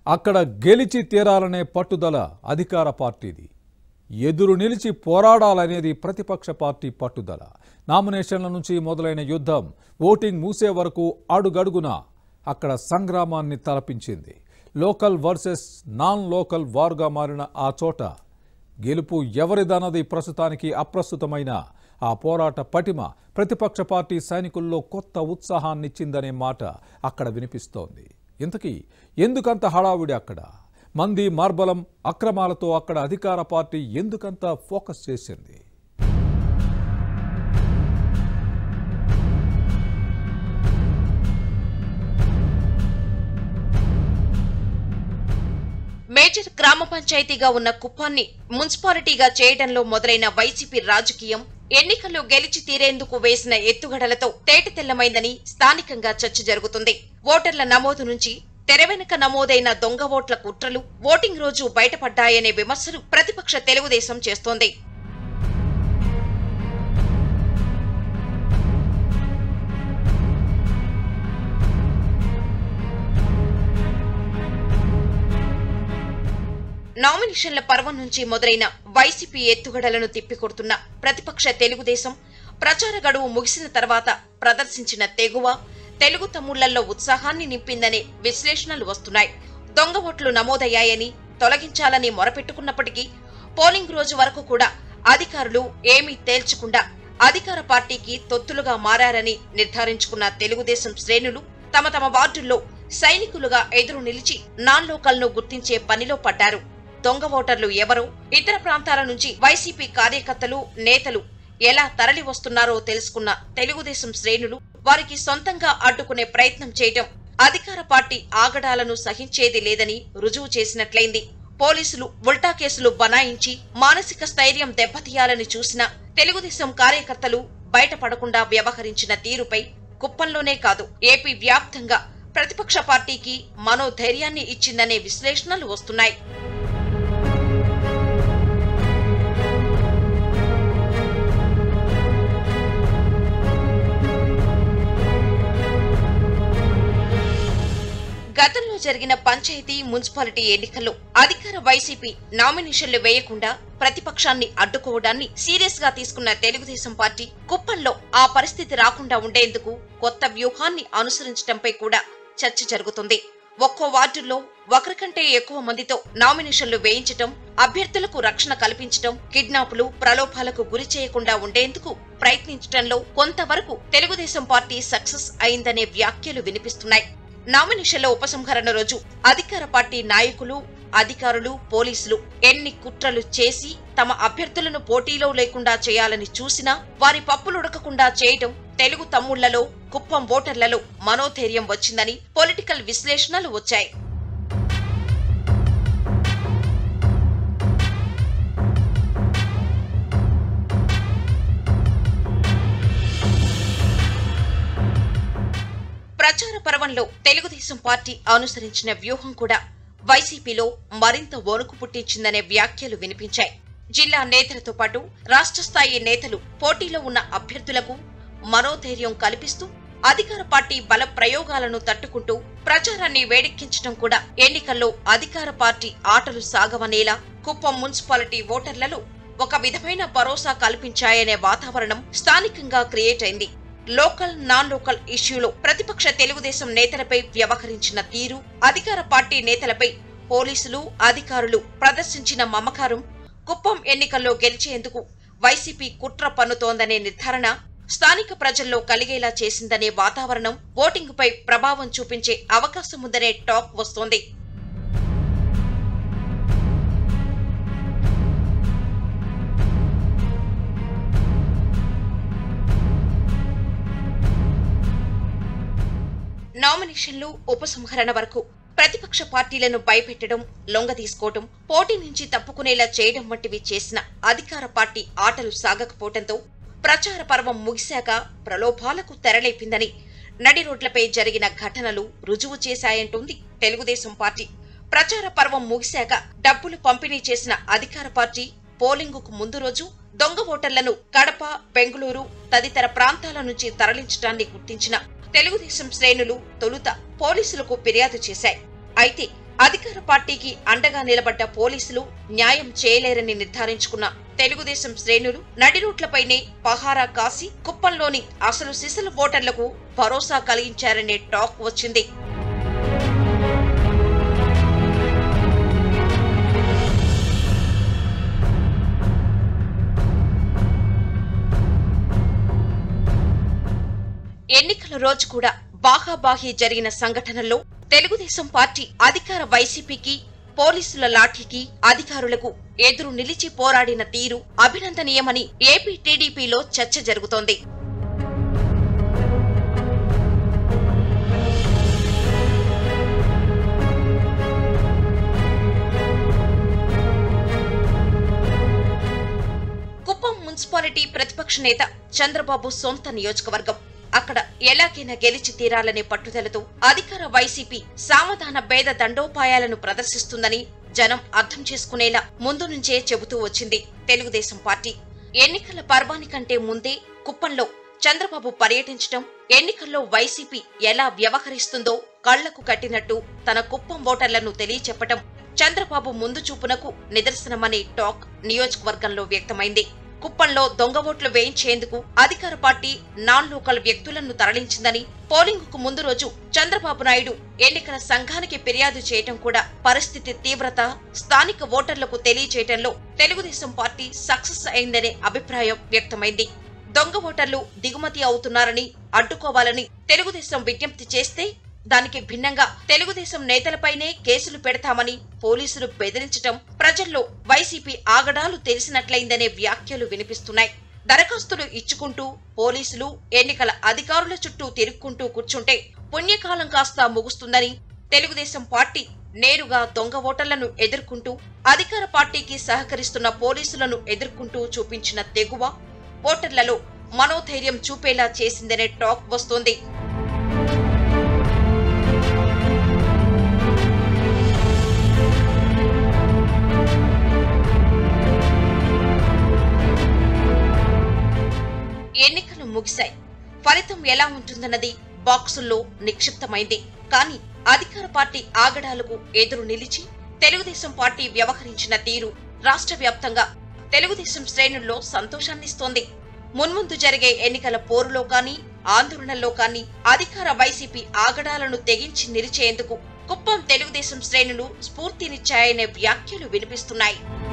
అక్కడ గెలిచి తీరాలనే పట్టుదల అధికార పార్టీది ఎదురు నిలిచి పోరాడాలనేది ప్రతిపక్ష పార్టీ పట్టుదల నామినేషన్ల నుంచి మొదలైన యుద్ధం ఓటింగ్ మూసే వరకు అడుగడుగున అక్కడ సంగ్రామాన్ని తలపించింది లోకల్ వర్సెస్ నాన్ లోకల్ వారుగా మారిన ఆ చోట గెలుపు ఎవరిదన్నది ప్రస్తుతానికి అప్రస్తుతమైన ఆ పోరాట పటిమ ప్రతిపక్ష పార్టీ సైనికుల్లో కొత్త ఉత్సాహాన్నిచ్చిందనే మాట అక్కడ వినిపిస్తోంది ఇంతకీ ఎందుకంత హడావుడి అక్కడ మంది మార్బలం అక్రమాలతో అక్కడ అధికార పార్టీ ఎందుకంత ఫోకస్ చేసింది మేజర్ గ్రామ పంచాయతీగా ఉన్న కుప్పాన్ని మున్సిపాలిటీగా చేయడంలో మొదలైన వైసీపీ రాజకీయం ఎన్నికల్లో గెలిచి తీరేందుకు వేసిన ఎత్తుగడలతో తేటతెల్లమైందని స్థానికంగా చర్చ జరుగుతుంది ఓటర్ల నమోదు నుంచి తెరవెనుక నమోదైన దొంగ ఓట్ల కుట్రలు ఓటింగ్ రోజు బయటపడ్డాయనే విమర్శలు ప్రతిపక్ష తెలుగుదేశం చేస్తోంది నామినేషన్ల పర్వం నుంచి మొదలైన వైసీపీ ఎత్తుగడలను తిప్పికొడుతున్న ప్రతిపక్ష తెలుగుదేశం ప్రచార గడువు ముగిసిన తర్వాత ప్రదర్శించిన తెగువ తెలుగు తమ్ముళ్లలో ఉత్సాహాన్ని నింపిందనే విశ్లేషణలు వస్తున్నాయి దొంగ ఓట్లు నమోదయ్యాయని తొలగించాలని మొరపెట్టుకున్నప్పటికీ పోలింగ్ రోజు వరకు కూడా అధికారులు ఏమీ తేల్చకుండా అధికార పార్టీకి తొత్తులుగా మారారని నిర్ధారించుకున్న తెలుగుదేశం శ్రేణులు తమ తమ వార్డుల్లో సైనికులుగా ఎదురు నిలిచి నాన్ లోకల్ను గుర్తించే పనిలో పడ్డారు దొంగ ఓటర్లు ఎవరో ఇతర ప్రాంతాల నుంచి వైసీపీ కార్యకర్తలు నేతలు ఎలా తరలి వస్తున్నారో తెలుసుకున్న తెలుగుదేశం శ్రేణులు వారికి సొంతంగా అడ్డుకునే ప్రయత్నం చేయటం అధికార పార్టీ ఆగడాలను సహించేది లేదని రుజువు చేసినట్లయింది పోలీసులు ఉల్టా కేసులు బనాయించి మానసిక స్థైర్యం దెబ్బతీయాలని చూసిన తెలుగుదేశం కార్యకర్తలు బయటపడకుండా వ్యవహరించిన తీరుపై కుప్పంలోనే కాదు ఏపీ వ్యాప్తంగా ప్రతిపక్ష పార్టీకి మనోధైర్యాన్ని ఇచ్చిందనే విశ్లేషణలు వస్తున్నాయి గతంలో జరిగిన పంచాయతీ మున్సిపాలిటీ ఎన్నికల్లో అధికార వైసీపీ నామినేషన్లు వేయకుండా ప్రతిపక్షాన్ని అడ్డుకోవడాన్ని సీరియస్ గా తీసుకున్న తెలుగుదేశం పార్టీ కుప్పంలో ఆ పరిస్థితి రాకుండా ఉండేందుకు కొత్త వ్యూహాన్ని అనుసరించడంపై కూడా చర్చ జరుగుతుంది ఒక్కో వార్డుల్లో ఒకరికంటే ఎక్కువ మందితో నామినేషన్లు వేయించటం అభ్యర్థులకు రక్షణ కల్పించటం కిడ్నాపులు ప్రలోభాలకు గురి చేయకుండా ఉండేందుకు ప్రయత్నించటంలో కొంతవరకు తెలుగుదేశం పార్టీ సక్సెస్ అయిందనే వ్యాఖ్యలు వినిపిస్తున్నాయి నామినేషన్ల ఉపసంహరణ రోజు అధికార పార్టీ నాయకులు అధికారులు పోలీసులు ఎన్ని కుట్రలు చేసి తమ అభ్యర్థులను పోటీలో లేకుండా చేయాలని చూసినా వారి పప్పులుడకకుండా చేయటం తెలుగు తమ్ముళ్లలో కుప్పం ఓటర్లలో మనోధైర్యం వచ్చిందని పొలిటికల్ విశ్లేషణలు వచ్చాయి ప్రచార పర్వంలో తెలుగుదేశం పార్టీ అనుసరించిన వ్యూహం కూడా వైసీపీలో మరింత వణుకు పుట్టించిందనే వ్యాఖ్యలు వినిపించాయి జిల్లా నేతలతో పాటు రాష్ట్ర స్థాయి నేతలు పోటీలో ఉన్న అభ్యర్థులకు మనోధైర్యం కల్పిస్తూ అధికార పార్టీ బల ప్రయోగాలను తట్టుకుంటూ ప్రచారాన్ని వేడెక్కించడం కూడా ఎన్నికల్లో అధికార పార్టీ ఆటలు సాగవనేలా కుప్పం మున్సిపాలిటీ ఓటర్లలో ఒక విధమైన భరోసా కల్పించాయనే వాతావరణం స్థానికంగా క్రియేట్ అయింది లోకల్ నాన్ లోకల్ ఇష్యూలో ప్రతిపక్ష తెలుగుదేశం నేతలపై వ్యవహరించిన తీరు అధికార పార్టీ నేతలపై పోలీసులు అధికారులు ప్రదర్శించిన మమకారం కుప్పం ఎన్నికల్లో గెలిచేందుకు వైసీపీ కుట్ర పన్నుతోందనే నిర్ధారణ స్థానిక ప్రజల్లో కలిగేలా చేసిందనే వాతావరణం ఓటింగుపై ప్రభావం చూపించే అవకాశముందనే టాక్ వస్తోంది నామినేషన్లు ఉపసంహరణ వరకు ప్రతిపక్ష పార్టీలను భయపెట్టడం లొంగ తీసుకోవడం పోటీ నుంచి తప్పుకునేలా చేయడం వంటివి చేసిన అధికార పార్టీ ఆటలు సాగకపోవడంతో ప్రచార పర్వం ముగిశాక ప్రలోభాలకు తెరలేపిందని నడి రోడ్లపై జరిగిన ఘటనలు రుజువు చేశాయంటోంది తెలుగుదేశం పార్టీ ప్రచార పర్వం ముగిశాక డబ్బులు పంపిణీ చేసిన అధికార పార్టీ పోలింగుకు ముందు రోజు దొంగ ఓటర్లను కడప బెంగళూరు తదితర ప్రాంతాల నుంచి తరలించడాన్ని గుర్తించిన తెలుగుదేశం శ్రేణులు తొలుత పోలీసులకు ఫిర్యాదు చేశాయి అయితే అధికార పార్టీకి అండగా నిలబడ్డ పోలీసులు న్యాయం చేయలేరని నిర్ధారించుకున్న తెలుగుదేశం శ్రేణులు నడి రోడ్లపైనే పహారా కాసి కుప్పంలోని అసలు సిసలు ఓటర్లకు భరోసా కలిగించారనే టాక్ వచ్చింది ఎన్నికల రోజు కూడా బాహాబాహి జరిగిన సంఘటనల్లో తెలుగుదేశం పార్టీ అధికార వైసీపీకి పోలీసుల లాఠీకి అధికారులకు ఎదురు నిలిచి పోరాడిన తీరు అభినందనీయమని ఏపీ టీడీపీలో చర్చ జరుగుతోంది కుప్పం మున్సిపాలిటీ ప్రతిపక్ష నేత చంద్రబాబు సొంత నియోజకవర్గం అక్కడ ఎలాగైనా గెలిచి తీరాలనే పట్టుదలతో అధికార వైసీపీ సావధాన భేద దండోపాయాలను ప్రదర్శిస్తుందని జనం అర్థం చేసుకునేలా ముందు నుంచే చెబుతూ వచ్చింది తెలుగుదేశం పార్టీ ఎన్నికల పర్వానికంటే ముందే కుప్పంలో చంద్రబాబు పర్యటించటం ఎన్నికల్లో వైసీపీ ఎలా వ్యవహరిస్తుందో కళ్లకు కట్టినట్టు తన కుప్పం ఓటర్లను తెలియచెప్పటం చంద్రబాబు ముందు చూపునకు నిదర్శనమనే టాక్ నియోజకవర్గంలో వ్యక్తమైంది కుప్పంలో దొంగ ఓట్లు వేయించేందుకు అధికార పార్టీ నాన్ లోకల్ వ్యక్తులను తరలించిందని పోలింగ్ కు ముందు రోజు చంద్రబాబు నాయుడు ఎన్నికల సంఘానికి ఫిర్యాదు చేయటం కూడా పరిస్థితి తీవ్రత స్థానిక ఓటర్లకు తెలియచేయటంలో తెలుగుదేశం పార్టీ సక్సెస్ అయిందనే అభిప్రాయం వ్యక్తమైంది దొంగ ఓటర్లు దిగుమతి అవుతున్నారని అడ్డుకోవాలని తెలుగుదేశం విజ్ఞప్తి చేస్తే దానికి భిన్నంగా తెలుగుదేశం నేతలపైనే కేసులు పెడతామని పోలీసులు బెదిరించటం ప్రజల్లో వైసీపీ ఆగడాలు తెలిసినట్లయిందనే వ్యాఖ్యలు వినిపిస్తున్నాయి దరఖాస్తులు ఇచ్చుకుంటూ పోలీసులు ఎన్నికల అధికారుల చుట్టూ తిరుక్కుంటూ కూర్చుంటే పుణ్యకాలం కాస్త ముగుస్తుందని తెలుగుదేశం పార్టీ నేరుగా దొంగ ఓటర్లను ఎదుర్కొంటూ అధికార పార్టీకి సహకరిస్తున్న పోలీసులను ఎదుర్కొంటూ చూపించిన తెగువ ఓటర్లలో మనోధైర్యం చూపేలా చేసిందనే టాక్ వస్తోంది ఎన్నికలు ముగిశాయి ఫలితం ఎలా ఉంటుందన్నది బాక్సుల్లో నిక్షిప్తమైంది కానీ అధికార పార్టీ ఆగడాలకు ఎదురు నిలిచి తెలుగుదేశం పార్టీ వ్యవహరించిన తీరు రాష్ట్ర వ్యాప్తంగా తెలుగుదేశం శ్రేణుల్లో సంతోషాన్నిస్తోంది మున్ముందు జరిగే ఎన్నికల పోరులో కానీ ఆందోళనలో కానీ అధికార వైసీపీ ఆగడాలను తెగించి నిలిచేందుకు కుప్పం తెలుగుదేశం శ్రేణులు స్ఫూర్తినిచ్చాయనే వ్యాఖ్యలు వినిపిస్తున్నాయి